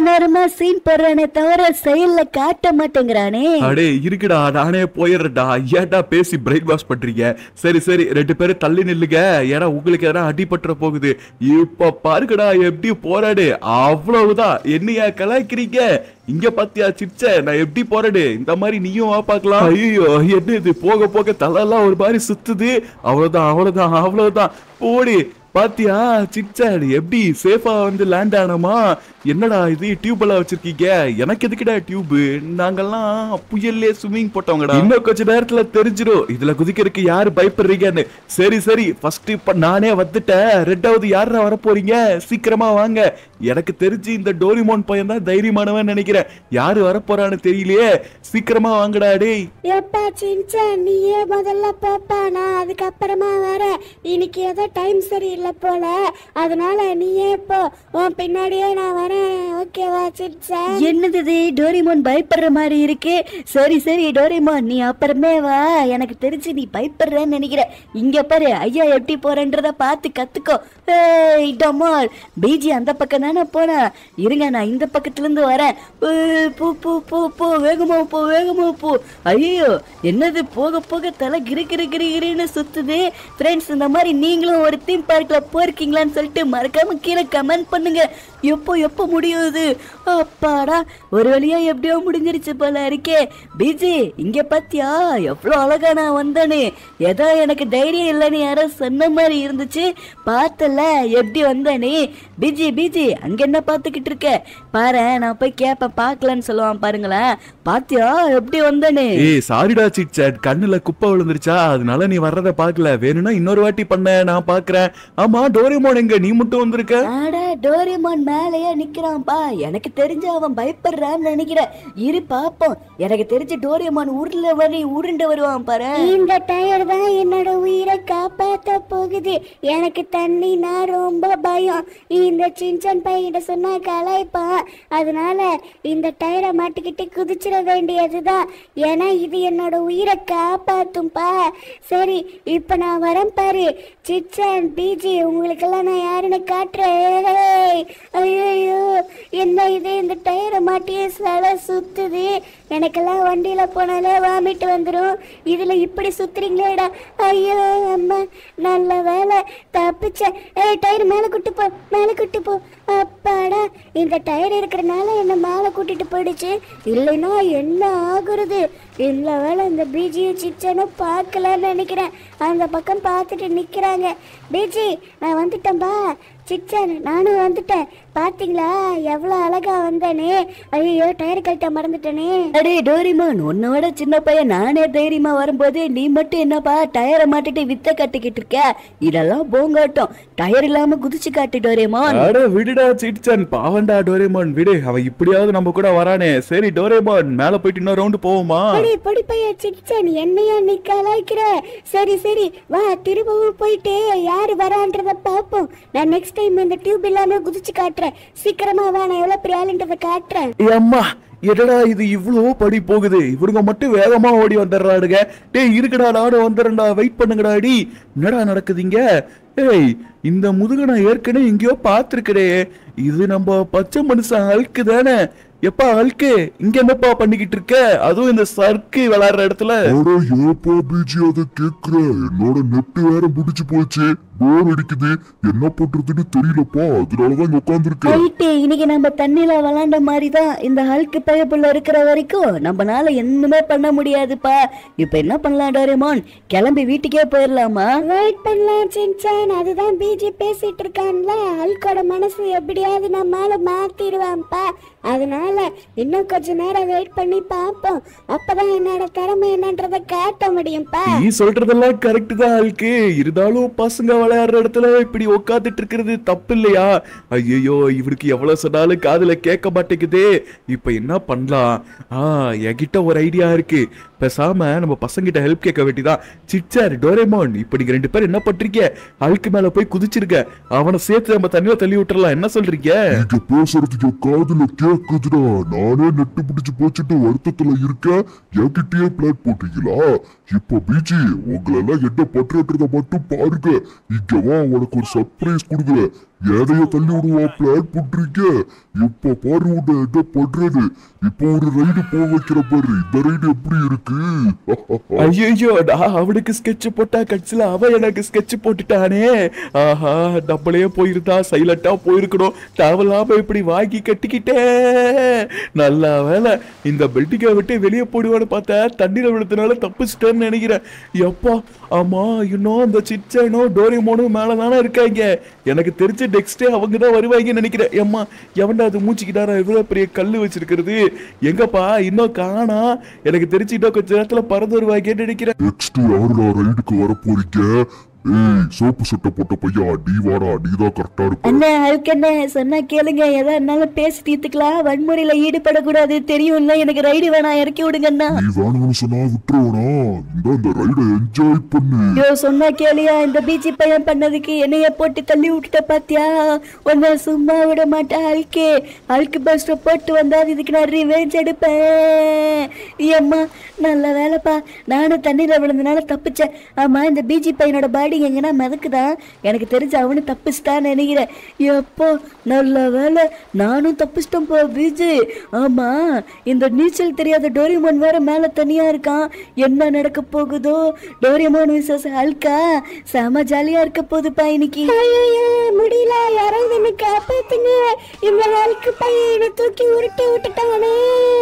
நேரமா சீன் போடுறானே தவிர செயல்ல காட்ட மாட்டேங்கிறானே அடே இருக்குடா நானே போயிடுறேன்டா ஏன்டா பேசி பிரேக் வாஷ் பண்றீங்க சரி சரி ரெண்டு பேரும் தள்ளி நில்லுங்க ஏன்னா உங்களுக்கு எதனா அடிபட்டுற போகுது இப்ப பாருங்கடா எப்படி போராடு அவ்வளவுதான் என்னையா கலாய்க்கிறீங்க இங்க பாத்தியா சிப்ச நான் எப்படி போராடு இந்த மாதிரி நீயும் வா பார்க்கலாம் ஐயோ என்ன இது போக போக தலையெல்லாம் ஒரு மாதிரி சுத்துது அவ்வளவுதான் அவ்வளவுதான் அவ்வளவுதான் போடி பாத்தியா சிப்சாட் எப்படி சேஃபா வந்து லேண்ட் ஆனோமா என்னடா இது டியூப் எல்லாம் வச்சிருக்கீங்க எனக்கு எதுக்குடா டியூப் நாங்கெல்லாம் புயல்லே ஸ்விம்மிங் போட்டவங்கடா இன்னும் கொஞ்ச நேரத்துல தெரிஞ்சிடும் இதுல குதிக்கிறதுக்கு யாரு பயப்படுறீங்கன்னு சரி சரி ஃபர்ஸ்ட் இப்ப நானே வந்துட்டேன் ரெண்டாவது யாரா வர போறீங்க சீக்கிரமா வாங்க எனக்கு தெரிஞ்சு இந்த டோரிமோன் பையன் தான் தைரியமானவன் நினைக்கிறேன் யாரு வர போறான்னு தெரியலையே சீக்கிரமா வாங்கடா டேய் எப்பா சின்சான் நீயே முதல்ல போப்பா நான் அதுக்கப்புறமா வரேன் இன்னைக்கு ஏதோ டைம் சரியில்லை போல அதனால நீயே போ உன் பின்னாடியே நான் வரேன் ஓகேவா சின்சான் என்னது இது டோரிமோன் பயப்படுற மாதிரி இருக்கு சரி சரி டோரிமோன் நீ அப்புறமே வா எனக்கு தெரிஞ்சு நீ பயப்படுறேன்னு நினைக்கிற இங்க பாரு ஐயா எப்படி போறேன்றத பார்த்து கத்துக்கோ ஏய் டமால் பிஜி அந்த பக்கம் தானே போனா இருங்க நான் இந்த பக்கத்துல இருந்து வரேன் ஏய், போ போ போ போ வேகமா போ வேகமா போ ஐயோ என்னது போக போக தலை கிரு கிரு கிரு கிருன்னு சுத்துது ஃப்ரெண்ட்ஸ் இந்த மாதிரி நீங்களும் ஒரு தீம் பார்க்ல போயிருக்கீங்களான்னு சொல்லிட்டு மறக்காம கீழே கமெண்ட் பண்ணுங்க எப்போ எப்போ முடியும் இது அப்பாடா ஒரு வழியா எப்படியோ முடிஞ்சிருச்சு போல இருக்கே பிஜி இங்க பாத்தியா எவ்வளவு அழகா நான் வந்தேனே ஏதோ எனக்கு தைரியம் இல்லைன்னு யாரோ சொன்ன மாதிரி இருந்துச்சு பார்த்தல எப்படி வந்தேனே பிஜி பிஜி அங்க என்ன பார்த்துக்கிட்டு இருக்க பாரு நான் போய் கேப்பேன் பார்க்கலன்னு சொல்லுவான் பாருங்களேன் பாத்தியா எப்படி வந்தேனே ஏய் சாரிடா சிட் சாட் கண்ணுல குப்பை விழுந்துருச்சா அதனால நீ வர்றத பார்க்கல வேணும்னா இன்னொரு வாட்டி பண்ண நான் பாக்குறேன் ஆமா டோரேமோன் எங்க நீ மட்டும் வந்திருக்க ஆடா டோரேமான் மேலேயே நிக்கிறான்பா எனக்கு தெரிஞ்சு அவன் பயப்படுறான்னு நினைக்கிறேன் இரு பாப்போம் எனக்கு தெரிஞ்சு டோரேமான் உருள வரி உருண்டு வருவான் பாரு இந்த டயர் தான் என்னோட உயிரை காப்பாத்த போகுது எனக்கு தண்ணினா ரொம்ப பயம் இந்த சின்சன் பையன்கிட்ட சொன்னா கலாய்ப்பான் அதனால இந்த டயரை மாட்டிக்கிட்டு குதிச்சிட வேண்டியதுதான் ஏன்னா இது என்னோட உயிரை காப்பாத்தும்பா சரி இப்ப நான் வரேன் பாரு சிச்சன் பிஜி உங்களுக்கெல்லாம் நான் யாருன்னு காட்டுறேன் ஐயோ என்ன இது இந்த டயரை மாட்டியே சல சுத்துது எனக்கெல்லாம் வண்டியில போனாலே வாமிட்டு வந்துடும் இதுல இப்படி சுத்துறீங்களேடா ஐயோ அம்மா நல்ல வேலை தப்பிச்சேன் ஏய் டயர் மேல கூட்டு போ மேல கூட்டு போ அப்பாடா இந்த டயர் இருக்கிறனால என்ன மேல கூட்டிட்டு போயிடுச்சு இல்லைன்னா என்ன ஆகுறது இல்ல வேலை இந்த பிஜி சிச்சனும் பார்க்கலன்னு நினைக்கிறேன் அந்த பக்கம் பார்த்துட்டு நிக்கிறாங்க பிஜி நான் வந்துட்டேன்பா சிச்சன் நானும் வந்துட்டேன் பாத்தீங்களா எவ்வளோ அழகா வந்தேனே ஐயோ டயர் கழட்ட மறந்துட்டேனே அடே டோரிமான் உன்னோட சின்ன பையன் நானே தைரியமா வரும்போது நீ மட்டும் என்னப்பா டயரை மாட்டிட்டு வித்த கட்டிக்கிட்டு இருக்க இதெல்லாம் போங்காட்டம் டயர் இல்லாம குதிச்சு காட்டு டோரேமான் அட விடுடா சிட்சன் பாவண்டா டோரேமோன் விடு அவன் இப்படியாவது நம்ம கூட வரானே சரி டோரேமோன் மேல போயிட்டு இன்னொரு ரவுண்டு போவோமா அடே பொடி பையன் சிச்சன் என்னையா நீ கலாய்க்கிற சரி சரி வா திரும்பவும் போயிட்டு யாரு வரான்றத பார்ப்போம் நான் நெக்ஸ்ட் டைம் இந்த டியூப் இல்லாம குதிச்சு காட்டுறேன் சீக்கிரமா வா நான் எவ்வளவு பெரிய ஆளுன்றத காட்டுறேன் ஏ அம்மா என்னடா இது இவ்வளோ படி போகுது இவருங்க மட்டும் வேகமா ஓடி வந்துடுறாடுங்க டேய் இருக்குடா நானும் வந்துடுறேன்டா வெயிட் பண்ணுங்கடா டி என்னடா நடக்குதுங்க ஏய் இந்த முதுக நான் ஏற்கனவே எங்கேயோ பார்த்துருக்கடே இது நம்ம பச்சை மனுஷன் அழுக்கு தானே எப்பா அழுக்கு இங்க என்னப்பா பண்ணிக்கிட்டு இருக்க அதுவும் இந்த சர்க்கு விளையாடுற இடத்துல அட ஏப்பா பிஜி அதை கேக்குற என்னோட நெட்டு வேற முடிச்சு போச்சு போர் அடிக்குது என்ன பண்றதுன்னு தெரியலப்பா அதனாலதான் இங்க உட்காந்துருக்கேன் ரைட்டு இன்னைக்கு நம்ம தண்ணியில விளாண்ட மாதிரி தான் இந்த ஹல்க்கு பயப்புள்ள இருக்கிற வரைக்கும் நம்மனால என்னமே பண்ண முடியாதுப்பா இப்போ என்ன பண்ணலாம் டோரேமான் கிளம்பி வீட்டுக்கே போயிடலாமா வெயிட் பண்ணலாம் சின்சான் அதுதான் பிஜி பேசிட்டு இருக்கான்ல அல்கோட மனசு எப்படியாவது நம்மால மாத்திடுவான்ப்பா அதனால இன்னும் கொஞ்ச நேரம் வெயிட் பண்ணி பார்ப்போம் அப்பதான் என்னோட திறமை என்னன்றதை காட்ட முடியும்ப்பா நீ சொல்றதெல்லாம் கரெக்ட் தான் அழுக்கு இருந்தாலும் பசங்க விளையாடுற இடத்துல இப்படி உட்காந்துட்டு இருக்கிறது தப்பு இல்லையா ஐயோ இவருக்கு எவ்வளவு சொன்னாலும் காதுல கேட்க மாட்டேங்குதே இப்ப என்ன பண்ணலாம் ஆ என்கிட்ட ஒரு ஐடியா இருக்கு பேசாம நம்ம பசங்கிட்ட ஹெல்ப் கேட்க வேண்டியதான் சிச்சார் டோரேமோன் இப்ப நீங்க ரெண்டு பேரும் என்ன பண்றீங்க அழுக்கு மேல போய் குதிச்சிருக்க அவனை சேர்த்து நம்ம தண்ணியில தள்ளி விட்டுறலாம் என்ன சொல்றீங்க நீங்க பேசுறது என் காதுல கேக்குதுடா நானே நெட்டு பிடிச்சு போச்சுட்டு வருத்தத்துல இருக்கேன் என்கிட்டயே பிளான் போட்டீங்களா இப்ப பிஜி உங்களெல்லாம் என்ன பண்றத மட்டும் பாருங்க இங்க வா உனக்கு ஒரு சர்ப்ரைஸ் கொடுக்குறேன் எதைய தள்ளி விடுவா பிளான் போட்டிருக்க இப்ப பாரு உன்னை என்ன பண்றது இப்போ ஒரு ரைடு போக வைக்கிற பாரு இந்த ரைடு எப்படி இருக்கு ஐயோ நான் அவனுக்கு ஸ்கெட்ச் போட்டா கட்சியில அவன் எனக்கு ஸ்கெட்ச் போட்டுட்டானே ஆஹா நம்மளே போயிருந்தா சைலண்டா போயிருக்கணும் தேவையில்லாம இப்படி வாங்கி கட்டிக்கிட்டேன் நல்ல வேலை இந்த பில்டிங்கை விட்டு வெளியே போடுவான்னு பார்த்தா தண்ணியில விழுந்தனால தப்பிச்சிட்டேன்னு நினைக்கிறேன் எப்பா ஆமா இன்னும் அந்த சிச்சனும் டோரிமோனும் மேல தானே இருக்காங்க எனக்கு தெரிஞ்ச நெக்ஸ்டே அவங்க தான் வருவாங்கன்னு நினைக்கிறேன் ஏம்மா எவன்டா அது மூச்சுக்கிட்டாரா இவ்வளவு பெரிய கல்லு வச்சிருக்கிறது எங்கப்பா இன்னும் காணா எனக்கு தெரிஞ்சு இன்னும் கொஞ்ச நேரத்துல பறந்து வருவாங்கன்னு நினைக்கிறேன் நெக்ஸ்ட் யாருடா ரைடுக்கு வர போறீங்க ஏய் சோப்பு சட்டை போட்ட பையா நீ வாடா நீ தான் கரெக்டா இருப்ப அண்ணா அதுக்கு என்ன சொன்னா கேளுங்க எதா இருந்தாலும் பேசி தீர்த்துக்கலாம் வன்முறையில ஈடுபடக்கூடாது தெரியும்ல எனக்கு ரைடு வேணாம் இறக்கி விடுங்கண்ணா நீ வேணும்னு சொன்னா விட்டுருவனா இந்த இந்த ரைடை என்ஜாய் பண்ணு ஐயோ சொன்னா கேளியா இந்த பீச்சி பையன் பண்ணதுக்கு என்னைய போட்டு தள்ளி விட்டுட்ட பாத்தியா உன்னை சும்மா விட மாட்டேன் அல்கே அல்கு பஸ்ட போட்டு வந்தா இதுக்கு நான் ரிவேஞ்ச் எடுப்பேன் ஏம்மா நல்ல வேலைப்பா நானும் தண்ணியில விழுந்தனால தப்பிச்சேன் ஆமா இந்த பிஜி பையனோட பாடி எங்கன்னா மிதக்குதான் எனக்கு தெரிஞ்சு அவனு தப்பிச்சிட்டான்னு நினைக்கிறேன் எப்போ நல்ல வேலை நானும் தப்பிச்சிட்டேன் போ பிஜி ஆமா இந்த நீச்சல் தெரியாத டோரிமோன் வேற மேல தனியா இருக்கான் என்ன நடக்க போகுதோ டோரிமோன் விசஸ் அல்கா செம ஜாலியா இருக்க போகுதுப்பா இன்னைக்கு ஐயோ முடியல யாராவது என்ன காப்பாத்துங்க இந்த நாளுக்கு பையனை தூக்கி உருட்டி விட்டுட்டானே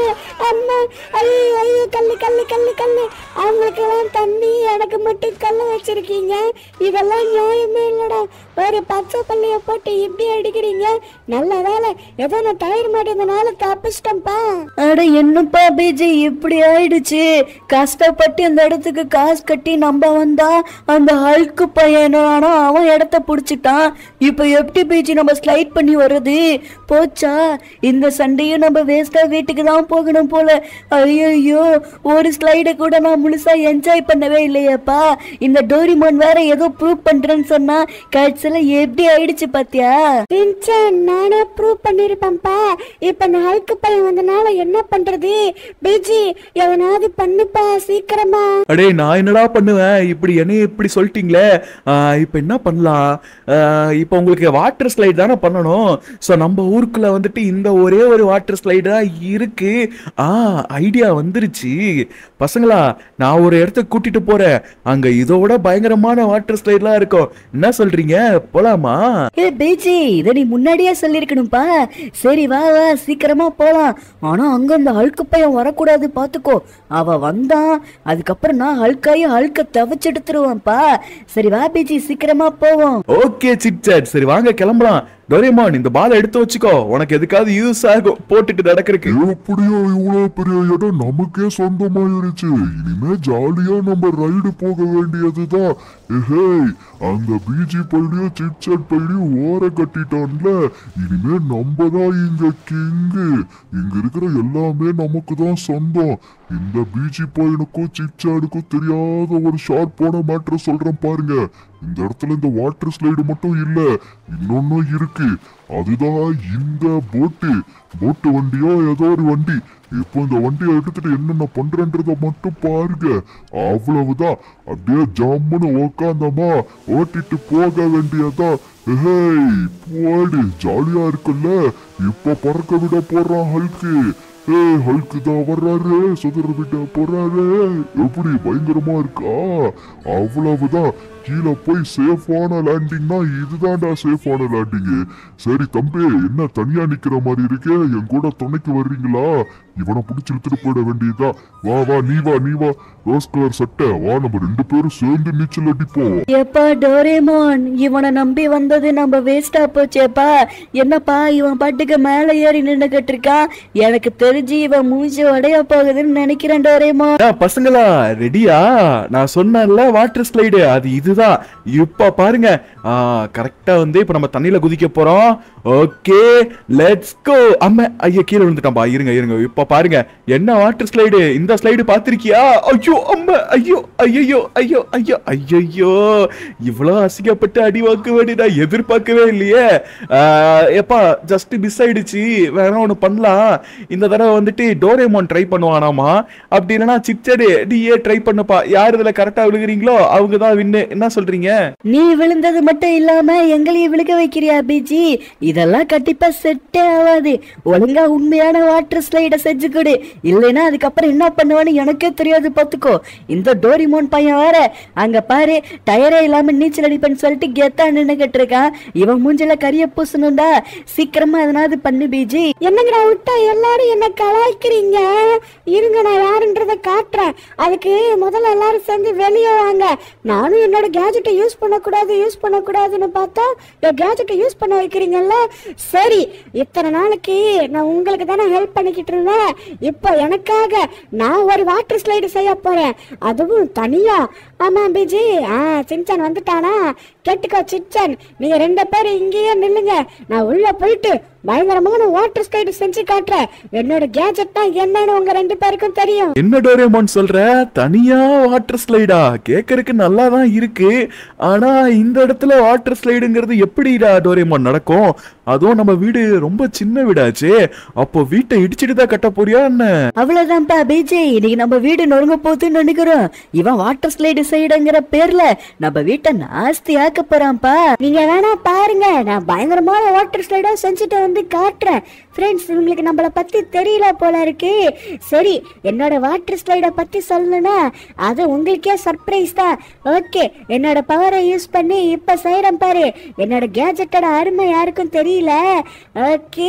அம்மா ஐயோ ஐயோ கல்லு கல்லு கல்லு கல்லு அவங்களுக்கு எல்லாம் தண்ணி எனக்கு மட்டும் கல்லு வச்சிருக்கீங்க இதெல்லாம் நியாயமே இல்லடா ஒரு பச்சை பள்ளிய போட்டு இப்படி அடிக்கிறீங்க நல்ல வேலை ஏதோ நான் டயர் மாட்டதுனால தப்பிச்சிட்டேன்ப்பா அட என்னப்பா பிஜி இப்படி ஆயிடுச்சு கஷ்டப்பட்டு இந்த இடத்துக்கு காசு கட்டி நம்ம வந்தா அந்த ஹல்க்கு பையன் ஆனா அவன் இடத்த புடிச்சிட்டான் இப்போ எப்படி பிஜி நம்ம ஸ்லைட் பண்ணி வர்றது போச்சா இந்த சண்டையும் நம்ம வேஸ்டா வீட்டுக்கு தான் போகணும் போல ஐயோ ஒரு ஸ்லைடை கூட நான் முழுசா என்ஜாய் பண்ணவே இல்லையேப்பா இந்த டோரிமான் வேற ஏதோ ப்ரூவ் பண்றேன்னு சொன்னா கட்சியில எப்படி ஆயிடுச்சு பாத்தியா வின்சன் நானே ப்ரூவ் பண்ணிருப்பேன்ப்பா இப்ப நான் ஹல்க்கு பையன் வந்தனால என்ன பண்றது பிஜி எவனாவது பண்ணுப்பா சீக்கிரமா அடே நான் என்னடா பண்ணுவேன் இப்படி என்னைய இப்படி சொல்லிட்டீங்களே ஆஹ் இப்போ என்ன பண்ணலாம் ஆஹ் இப்போ உங்களுக்கு வாட்டர் ஸ்லைட் தானே பண்ணணும் ஸோ நம்ம ஊருக்குள்ள வந்துட்டு இந்த ஒரே ஒரு வாட்டர் ஸ்லைடு தான் இருக்கு ஆ ஐடியா வந்துருச்சு பசங்களா நான் ஒரு இடத்துக்கு கூட்டிட்டு போறேன் அங்க இதோட பயங்கரமான வாட்டர் ஸ்லைட்லாம் இருக்கும் என்ன சொல்றீங்க போலாமா ஏ பேச்சி இதை நீ முன்னாடியே சொல்லியிருக்கணும்ப்பா சரி வா வா சீக்கிரமா போலாம் ஆனா அங்க இந்த அழுக்கு பையன் வரக்கூடாது பாத்துக்கோ அவ வந்தான் அதுக்கப்புறம் நான் அழுக்காயி அழுக்க தவச்சு எடுத்துருவேன்ப்பா சரி வா பேச்சி சீக்கிரமா போவோம் ஓகே சிட் சரி வாங்க கிளம்பலாம் டோரேமான் இந்த பாலை எடுத்து வச்சுக்கோ உனக்கு எதுக்காவது யூஸ் ஆகும் போட்டுட்டு நடக்கிறதுக்கு எப்படியோ இவ்வளவு பெரிய இடம் நமக்கே சொந்தமாயிருச்சு இனிமே ஜாலியா நம்ம ரைடு போக வேண்டியதுதான் ஏஹேய் அந்த பிஜி பள்ளியும் சிட்சட் பள்ளியும் ஓர கட்டிட்டான்ல இனிமே நம்ம தான் இங்க கிங்கு இங்க இருக்கிற எல்லாமே நமக்கு தான் சொந்தம் இந்த பிஜி பையனுக்கும் சிட்சாடுக்கும் தெரியாத ஒரு ஷார்ட் போன மேட்ரு சொல்றேன் பாருங்க இந்த இடத்துல இந்த வாட்டர் ஸ்லைடு மட்டும் இல்ல இன்னொன்னும் இருக்கு அதுதான் இந்த போட்டு போட்டு வண்டியோ ஏதோ ஒரு வண்டி இப்போ இந்த வண்டியை எடுத்துட்டு என்னென்ன பண்றன்றத மட்டும் பாருங்க அவ்வளவுதான் அப்படியே ஜம்முன்னு உக்காந்தமா ஓட்டிட்டு போக வேண்டியதா ஹேய் போடு ஜாலியா இருக்குல்ல இப்ப பறக்க விட போறான் ஹல்கு ஏய் ஹல்கு தான் வர்றாரு சுதர விட போறாரு எப்படி பயங்கரமா இருக்கா அவ்வளவுதான் கீழே போய் சேஃபான லேண்டிங்னா இதுதான்டா சேஃபான லேண்டிங் சரி தம்பி என்ன தனியா நிக்கிற மாதிரி இருக்கே என் கூட துணைக்கு வர்றீங்களா இவனை பிடிச்சி இழுத்துட்டு போயிட வேண்டியதா வா வா நீ வா நீ வா ரோஸ் கலர் சட்டை வா நம்ம ரெண்டு பேரும் சேர்ந்து நீச்சல் அடிப்போம் எப்பா டோரேமான் இவனை நம்பி வந்தது நம்ம வேஸ்டா போச்சேப்பா என்னப்பா இவன் பாட்டுக்கு மேலே ஏறி நின்னுகிட்டு இருக்கான் எனக்கு தெரிஞ்சு இவன் மூஞ்சி உடைய போகுதுன்னு நினைக்கிறேன் டோரேமான் அடா, பசங்களா ரெடியா நான் சொன்னேன்ல வாட்டர் ஸ்லைடு அது இதுதான் இப்ப பாருங்க கரெக்டா வந்து இப்ப நம்ம தண்ணியில குதிக்க போறோம் ஓகே லெட்ஸ் கோ அம்மா ஐயா கீழே விழுந்துட்டான்பா இருங்க இருங்க இப்ப பாருங்க என்ன வாட்டர் ஸ்லைடு இந்த ஸ்லைடு பாத்திருக்கியா ஐயோ அம்மா ஐயோ ஐயோ ஐயோ ஐயோ ஐயோ இவ்வளவு அசிங்கப்பட்டு அடி வாக்க வேண்டி நான் எதிர்பார்க்கவே இல்லையே ஆஹ், எப்பா ஜஸ்ட் மிஸ் ஆயிடுச்சு வேற ஒண்ணு பண்ணலாம் இந்த தடவை வந்துட்டு டோரேமோன் ட்ரை பண்ணுவானாமா அப்படி இல்லைன்னா சிச்சடு நீயே ட்ரை பண்ணுப்பா யார் இதுல கரெக்டா விழுகிறீங்களோ அவங்க தான் வின்னு என்ன சொல்றீங்க நீ விழுந்தது மட்டும் இல்லாம எங்களையும் விழுக வைக்கிறியா பிஜி இதெல்லாம் கண்டிப்பா செட்டே ஆகாது ஒழுங்கா உண்மையான வாட்டர் ஸ்லைட செஞ்சு கொடு இல்லைன்னா அதுக்கப்புறம் என்ன பண்ணுவான்னு எனக்கே தெரியாது பாத்துக்கோ இந்த டோரிமோன் பையன் வேற அங்க பாரு டயரே இல்லாம நீச்சல் அடிப்பேன்னு சொல்லிட்டு கெத்தா நின்னுகிட்டு இருக்கான் இவன் மூஞ்சில கரிய பூசணும்டா சீக்கிரமா எதனாவது பண்ணு பிஜி என்னங்கடா விட்டா எல்லாரும் என்ன கலாய்க்கிறீங்க இருங்க நான் யாருன்றத காட்டுறேன் அதுக்கு முதல்ல எல்லாரும் சேர்ந்து வெளியே வாங்க நானும் என்னோட கேஜெட்டை யூஸ் பண்ணக்கூடாது யூஸ் பண்ணக்கூடாதுன்னு பார்த்தா என் கேஜெட்டை யூஸ் பண்ண வைக்கிறீங்கல்ல சரி இத்தனை நாளைக்கு நான் உங்களுக்கு தானே ஹெல்ப் பண்ணிக்கிட்டு இருந்தேன் இப்போ எனக்காக நான் ஒரு வாட்டர் ஸ்லைடு செய்ய போறேன் அதுவும் தனியா ஆமா பிஜி ஆ சின்சான் வந்துட்டானா கேட்டுக்கோ சின்சான் நீங்க ரெண்டு பேரும் இங்கேயே நில்லுங்க நான் உள்ள போயிட்டு பயங்கரமான வாட்டர் ஸ்லைடு செஞ்சு காட்டுறேன் என்னோட கேஜெட்னா என்னன்னு உங்க ரெண்டு பேருக்கும் தெரியும் என்ன டோரேமோன் சொல்ற தனியா வாட்டர் ஸ்லைடா கேக்கறதுக்கு நல்லா தான் இருக்கு ஆனா இந்த இடத்துல வாட்டர் ஸ்லைடுங்கிறது எப்படிடா டோரேமோன் நடக்கும் அதுவும் நம்ம வீடு ரொம்ப சின்ன வீடாச்சே அப்போ வீட்டை இடிச்சிட்டு தான் கட்ட போறியா என்ன அவ்வளவுதான்ப்பா பிஜி இன்னைக்கு நம்ம வீடு நொறுங்க போகுதுன்னு நினைக்கிறோம் இவன் வாட்டர் ஸ்லைடு சைடுங்கிற பேர்ல நம்ம வீட்டை நாஸ்தி ஆக்க போறான்ப்பா நீங்க வேணா பாருங்க நான் பயங்கரமான வாட்டர் ஸ்லைடா செஞ்சுட்டு வந்து காட்டுறேன் ஃப்ரெண்ட்ஸ் உங்களுக்கு நம்மள பத்தி தெரியல போல இருக்கு சரி என்னோட வாட்டர் ஸ்லைட பத்தி சொல்லணும்னா அது உங்களுக்கே சர்ப்ரைஸ் தான் ஓகே என்னோட பவரை யூஸ் பண்ணி இப்ப செய்யறேன் பாரு என்னோட கேஜெட்டோட அருமை யாருக்கும் தெரியல ஓகே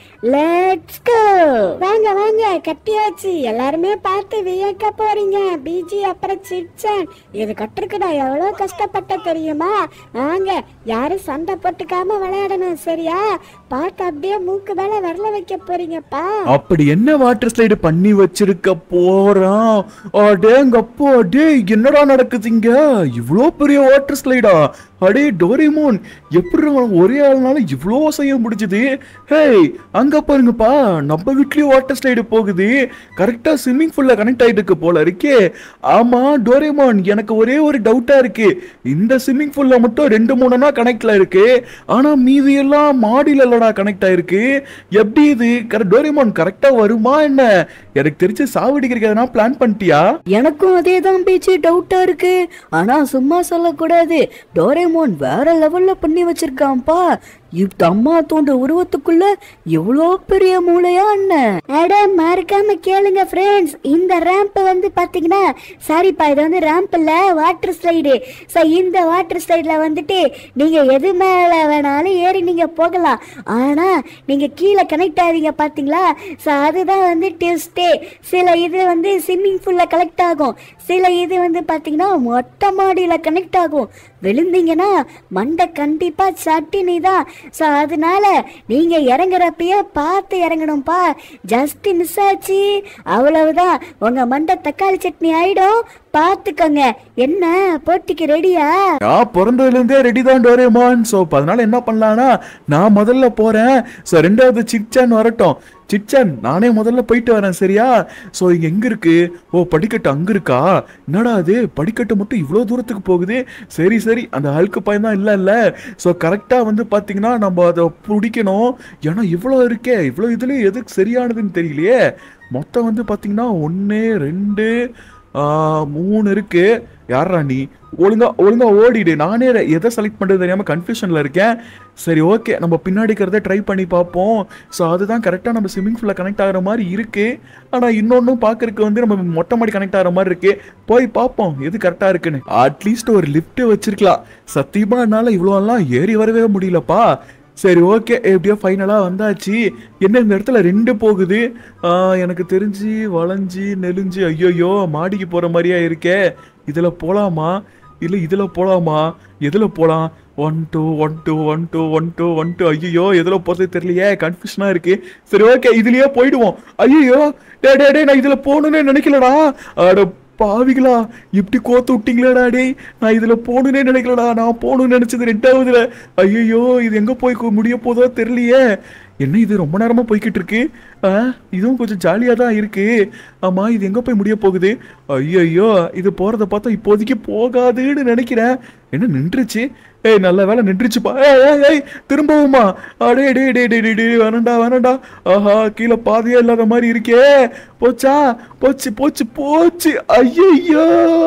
லெட்ஸ் கோ வாங்க வாங்க கட்டியாச்சு எல்லாருமே பார்த்து வியக்க போறீங்க பிஜி அப்புறம் சிச்சன் இது கட்டுறதுக்கு நான் எவ்வளவு கஷ்டப்பட்ட தெரியுமா வாங்க யாரும் சண்டை போட்டுக்காம விளையாடணும் சரியா பார்த்து அப்படியே மூக்கு மேல விரல வைக்க போறீங்கப்பா அப்படி என்ன வாட்டர் ஸ்லைடு பண்ணி வச்சிருக்க போறான் அடேங்கப்போ அடே என்னடா நடக்குதுங்க இவ்வளோ பெரிய வாட்டர் ஸ்லைடா அடே டோரேமோன் எப்படி உனக்கு ஒரே ஆள்னால இவ்வளோ செய்ய முடிஞ்சது ஹேய் அங்க பாருங்கப்பா நம்ம வீட்லயும் வாட்டர் ஸ்லைடு போகுது கரெக்டா ஸ்விம்மிங் பூல்ல கனெக்ட் ஆயிட்டு இருக்கு போல இருக்கே ஆமா டோரேமோன் எனக்கு ஒரே ஒரு டவுட்டா இருக்கு இந்த ஸ்விம்மிங் பூல்ல மட்டும் ரெண்டு மூணுனா கனெக்ட்ல இருக்கு ஆனா மீதி எல்லாம் மாடியில இல்லடா கனெக்ட் ஆயிருக்கு எப்படி இது கர- டோரேமோன் கரெக்டா வருமா என்ன எனக்கு தெரிஞ்சு சாவடிக்கிறதுக்கு எதனா பிளான் பண்ணிட்டியா எனக்கும் அதே தான் பேச்சு டவுட்டா இருக்கு ஆனா சும்மா சொல்லக்கூடாது டோரேமோன் வேற லெவல்ல பண்ணி வச்சிருக்கான்ப்பா இந்த அம்மா தோன்ற உருவத்துக்குள்ள எவ்வளோ பெரிய மூளையா அண்ணன் அட மறக்காம கேளுங்க ஃப்ரெண்ட்ஸ் இந்த ரேம்ப் வந்து பாத்தீங்கன்னா சாரிப்பா இது வந்து ரேம்ப் இல்ல வாட்டர் ஸ்லைடு ஸோ இந்த வாட்டர் ஸ்லைட்ல வந்துட்டு நீங்க எது மேல வேணாலும் ஏறி நீங்க போகலாம் ஆனா நீங்க கீழே கனெக்ட் ஆவீங்க பாத்தீங்களா ஸோ அதுதான் வந்து டெஸ்டே சில இது வந்து ஸ்விம்மிங் பூல்ல கலெக்ட் ஆகும் சில இது வந்து பாத்தீங்கன்னா மொட்டை மாடியில கனெக்ட் ஆகும் விழுந்தீங்கன்னா மண்டை கண்டிப்பா சட்டினி தான் ஸோ அதனால நீங்க இறங்குறப்பயே பார்த்து இறங்கணும்ப்பா ஜஸ்ட் மிஸ் ஆச்சு அவ்வளவுதான் உங்க மண்டை தக்காளி சட்னி ஆயிடும் பார்த்துக்கோங்க என்ன போட்டிக்கு ரெடியா நான் பிறந்ததுல இருந்தே ரெடி தான் டோரேமான் ஸோ அதனால என்ன பண்ணலாம்னா நான் முதல்ல போறேன் ஸோ ரெண்டாவது சிச்சான் வரட்டும் சிச்சான் நானே முதல்ல போயிட்டு வரேன் சரியா ஸோ இங்க எங்க இருக்கு ஓ படிக்கட்டு அங்க இருக்கா என்னடா அது படிக்கட்டு மட்டும் இவ்வளோ தூரத்துக்கு போகுது சரி சரி அந்த அழுக்கு பையன் தான் இல்லை இல்லை ஸோ கரெக்டாக வந்து பார்த்தீங்கன்னா நம்ம அதை பிடிக்கணும் ஏன்னா இவ்வளோ இருக்கே இவ்வளோ இதுல எதுக்கு சரியானதுன்னு தெரியலையே மொத்தம் வந்து பார்த்தீங்கன்னா ஒன்று ரெண்டு ஆ, மூணு இருக்கு யாரா நீ ஒழுங்கா ஒழுங்கா ஓடிடு நானே எதை செலக்ட் பண்றது தெரியாம கன்ஃபியூஷன்ல இருக்கேன் சரி ஓகே நம்ம பின்னாடி இருக்கிறத ட்ரை பண்ணி பார்ப்போம் ஸோ அதுதான் கரெக்டாக நம்ம ஸ்விம்மிங் பூலில் கனெக்ட் ஆகிற மாதிரி இருக்கு ஆனால் இன்னொன்றும் பார்க்கறதுக்கு வந்து நம்ம மொட்டை மாடி கனெக்ட் ஆகிற மாதிரி இருக்கு போய் பார்ப்போம் எது கரெக்டாக இருக்குன்னு அட்லீஸ்ட் ஒரு லிஃப்ட் வச்சிருக்கலாம் சத்தியமா என்னால் இவ்வளோலாம் ஏறி வரவே முடியலப்பா சரி ஓகே எப்படியோ ஃபைனலாக வந்தாச்சு என்ன இந்த இடத்துல ரெண்டு போகுது ஆ, எனக்கு தெரிஞ்சு வளைஞ்சி நெலிஞ்சு ஐயோயோ மாடிக்கு போகிற மாதிரியா இருக்கே இதில் போகலாமா இல்லை இதில் போகலாமா எதில் போகலாம் one two one two one two one two one two ஐயோ எதில் போகிறது தெரியலையே கன்ஃபியூஷனாக இருக்கு சரி ஓகே இதுலயே போயிடுவோம் ஐயோ டே டே டே நான் இதில் போகணும்னு நினைக்கலடா அட பாவிகளா இப்படி கோத்து விட்டீங்களேடா டேய் நான் இதுல போகணுன்னே நினைக்கலடா நான் போகணும்னு நினைச்சது ரெண்டாவதுல ஐயோ இது எங்க போய் கு- முடிய போதோ தெரியலையே என்ன இது ரொம்ப நேரமா போய்கிட்டு இருக்கு ஆ, இதுவும் கொஞ்சம் ஜாலியா தான் இருக்கு ஆமா இது எங்க போய் முடிய போகுது ஐயோ இது போறத பார்த்தா இப்போதைக்கு போகாதுன்னு நினைக்கிறேன் என்ன நின்றுச்சு ஏய் நல்ல வேலை நின்றுச்சுப்பா ஏய் ஏய் ஏய் திரும்பவுமா அடே டே டே டே டே டே வேணாண்டா வேணாண்டா ஆஹா கீழே பாதையே இல்லாத மாதிரி இருக்கே போச்சா போச்சு போச்சு போச்சு ஐயோ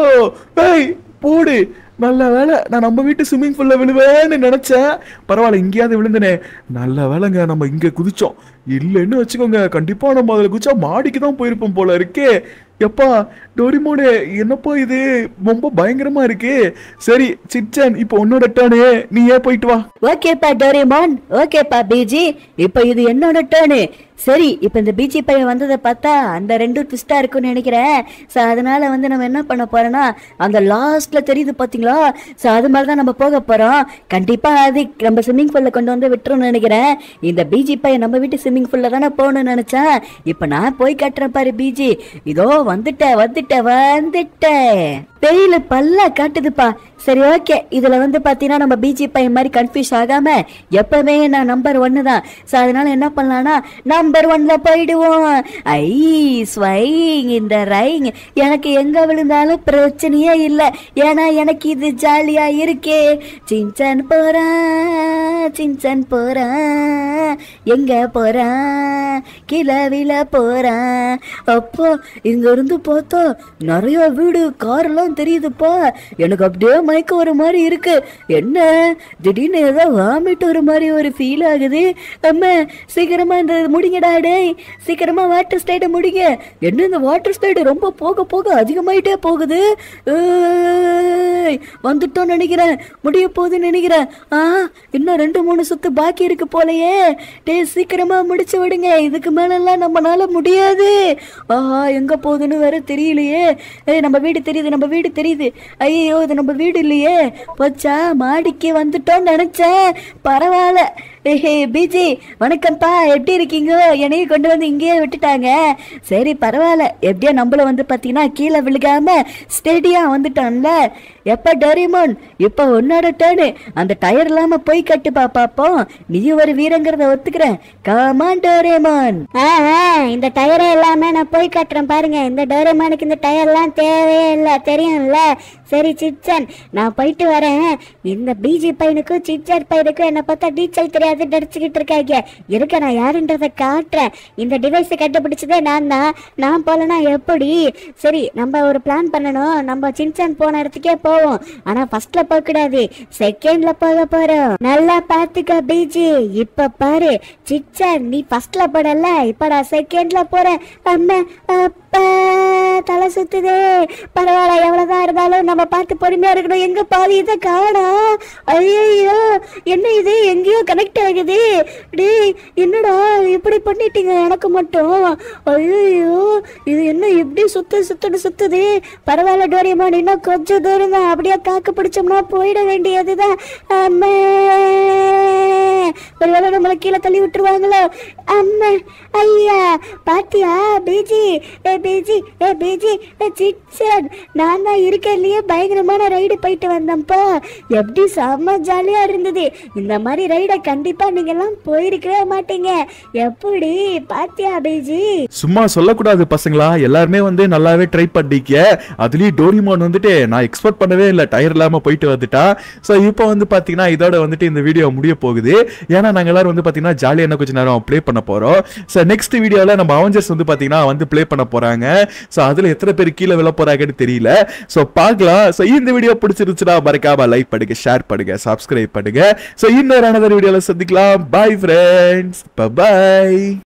ஏய் போடு நல்ல வேலை நான் நம்ம வீட்டு ஸ்விம்மிங் பூல்ல விழுவேன்னு நினைச்சேன் பரவாயில்ல இங்கேயாவது விழுந்தனே நல்ல வேலைங்க நம்ம இங்க குதிச்சோம் இல்லைன்னு வச்சுக்கோங்க கண்டிப்பா நம்ம அதுல குதிச்சா மாடிக்கு தான் போயிருப்போம் போல இருக்கே எப்பா டோரிமோனே என்னப்பா இது ரொம்ப பயங்கரமா இருக்கு சரி சிச்சன் இப்போ உன்னோட டேனே நீ ஏன் போயிட்டு வா ஓகேப்பா டோரேமான் ஓகேப்பா பிஜி இப்போ இது என்னோட டேர்னு சரி இப்போ இந்த பிஜி பையன் வந்ததை பார்த்தா அந்த ரெண்டும் ட்விஸ்டா இருக்கும்னு நினைக்கிறேன் ஸோ அதனால வந்து நம்ம என்ன பண்ண போறோம்னா அந்த லாஸ்ட்ல தெரியுது பாத்தீங்களா ஸோ அது மாதிரி தான் நம்ம போக போறோம் கண்டிப்பா அது நம்ம ஸ்விம்மிங் பூல்ல கொண்டு வந்து விட்டுரும்னு நினைக்கிறேன் இந்த பிஜி பையன் நம்ம வீட்டு ஸ்விம்மிங் பூல்ல தானே போகணும்னு நினைச்சேன் இப்போ நான் போய் கட்டுறேன் பாரு பிஜி இதோ வந்துட்டேன் வந்துட்டேன் வந்துட்டேன் வெயில பல்ல காட்டுதுப்பா சரி ஓகே இதுல வந்து பாத்தீங்கன்னா நம்ம பிஜி பையன் மாதிரி கன்ஃபியூஸ் ஆகாம எப்பவுமே நான் நம்பர் ஒன்னு தான் ஸோ அதனால என்ன பண்ணலாம்னா நம்பர் ஒன்ல போயிடுவோம் ஐ ஸ்வைங் இந்த ரைங் எனக்கு எங்க விழுந்தாலும் பிரச்சனையே இல்லை ஏன்னா எனக்கு இது ஜாலியா இருக்கே சின்சன் போறான் சின்சன் போறான் எங்க போறான் கிளவில போறான் அப்போ இங்க இருந்து பார்த்தா நிறைய வீடு கார் எல்லாம் தெரியுதுப்பா எனக்கு அப்படியே மயக்கம் ஒரு மாதிரி இருக்கு என்ன திடீர்னு ஏதோ வாமிட் ஒரு மாதிரி ஒரு ஃபீல் ஆகுது அம்மா சீக்கிரமா இந்த முடிங்கடா டேய் சீக்கிரமா வாட்டர் ஸ்லைட முடிங்க என்ன இந்த வாட்டர் ஸ்லைடு ரொம்ப போக போக அதிகமாயிட்டே போகுது ஏய், வந்துட்டோம் நினைக்கிறேன் முடிய போகுதுன்னு நினைக்கிறேன் ஆ இன்னும் ரெண்டு மூணு சுத்து பாக்கி இருக்கு போலயே டேய் சீக்கிரமா முடிச்சு விடுங்க இதுக்கு மேலெல்லாம் நம்மனால முடியாது ஆஹா எங்க போகுதுன்னு வேற தெரியலையே ஏய் நம்ம வீடு தெரியுது நம்ம வீடு தெரியுது ஐயோ இது நம்ம வீடு இல்லையே போச்சா மாடிக்கு வந்துட்டோம்னு நினைச்சேன் பரவாயில்ல ஏஹே பிஜி வணக்கம்ப்பா எப்படி இருக்கீங்க என்னையும் கொண்டு வந்து இங்கேயே விட்டுட்டாங்க சரி பரவாயில்ல எப்படியோ நம்மள வந்து பார்த்தீங்கன்னா கீழே விழுகாம ஸ்டேடியா வந்துட்டோம்ல எப்ப டோரிமோன் இப்போ உன்னோட டேர்னு அந்த டயர் இல்லாம போய் கட்டுப்பா பாப்போம் நீ ஒரு வீரங்கிறத ஒத்துக்கிறேன் கமான் டோரேமான் ஆ ஆ, இந்த டயரே இல்லாம நான் போய் காட்டுறேன் பாருங்க இந்த டோரேமானுக்கு இந்த டயர்லாம் தேவையே இல்லை தெரியும்ல சரி சிச்சன் நான் போயிட்டு வரேன் இந்த பிஜி பையனுக்கும் சிச்சர் பையனுக்கும் என்னை பார்த்தா டீச்சல் தெரியாது நடிச்சுக்கிட்டு இருக்காங்க இருக்க நான் யாருன்றதை காட்டுறேன் இந்த டிவைஸை கண்டுபிடிச்சதே நான் தான் நான் போலனா எப்படி சரி நம்ம ஒரு பிளான் பண்ணணும் நம்ம சின்சன் போன இடத்துக்கே போவோம் ஆனா ஃபர்ஸ்ட்ல போக கூடாது செகண்ட்ல போக போறோம் நல்லா பாத்துக்க பிஜி இப்ப பாரு சிச்சன் நீ ஃபர்ஸ்ட்ல போடல இப்ப நான் செகண்ட்ல போறேன் அம்மா அப்பா தலை சுத்துதே பரவாயில்ல எவ்வளவுதான் இருந்தாலும் நம்ம பார்த்து பொறுமையா இருக்கணும் எங்க பாதி இதை காணோம் ஐயோ என்ன இது எங்கேயோ கனெக்ட் ஆகுது டேய் என்னடா இப்படி பண்ணிட்டீங்க எனக்கு மட்டும் ஐயோ இது என்ன எப்படி சுத்து சுத்துன்னு சுத்துது பரவாயில்ல டோரியமான் இன்னும் கொஞ்சம் தூரம் தான் அப்படியே காக்க பிடிச்சோம்னா போயிட வேண்டியதுதான் அம்மா ஒருவேளை நம்மளை கீழே தள்ளி விட்டுருவாங்களோ அம்மா ஐயா பாத்தியா பிஜி ஏ பிஜி ஏ பிஜி ஏ சிச்சன் நான் தான் இருக்கலையே பயங்கரமான ரைடு போயிட்டு வந்தேன்ப்பா எப்படி செம்ம ஜாலியா இருந்தது இந்த மாதிரி ரைடை கண்டிப்பா நீங்க எல்லாம் போயிருக்கவே மாட்டீங்க எப்படி பாத்தியா பிஜி சும்மா சொல்லக்கூடாது பசங்களா எல்லாருமே வந்து நல்லாவே ட்ரை பண்ணிக்க அதுலயும் டோரிமான் வந்துட்டு நான் எக்ஸ்பெக்ட் பண்ணவே இல்லை டயர் இல்லாம போயிட்டு வந்துட்டா ஸோ இப்போ வந்து பாத்தீங்கன்னா இதோட வந்துட்டு இந்த வீடியோ முடிய போகுது ஏன்னா நாங்க எல்லாரும் வந்து பாத்தீங்கன்னா ஜாலியா என்ன கொஞ்ச நேரம் ப்ளே பண்ண போறோம் ஸோ நெக்ஸ்ட் வீடியோல நம்ம அவஞ்சர்ஸ் வந்து பாத்தீங்கன்னா வந்து ப்ளே பண்ண போறாங்க ஸோ அதுல எத்தனை பேர் கீழே விழ போறாங்கன்னு தெரியல ஸோ பார்க்கலாம் ஸோ இந்த வீடியோ பிடிச்சிருச்சுன்னா மறக்காம லைக் பண்ணுங்க ஷேர் பண்ணுங்க சப்ஸ்கிரைப் பண்ணுங்க ஸோ இன்னொரு அனதர் வீடியோல சந்திக்கலாம் பாய் ஃப்ரெண்ட்ஸ் பை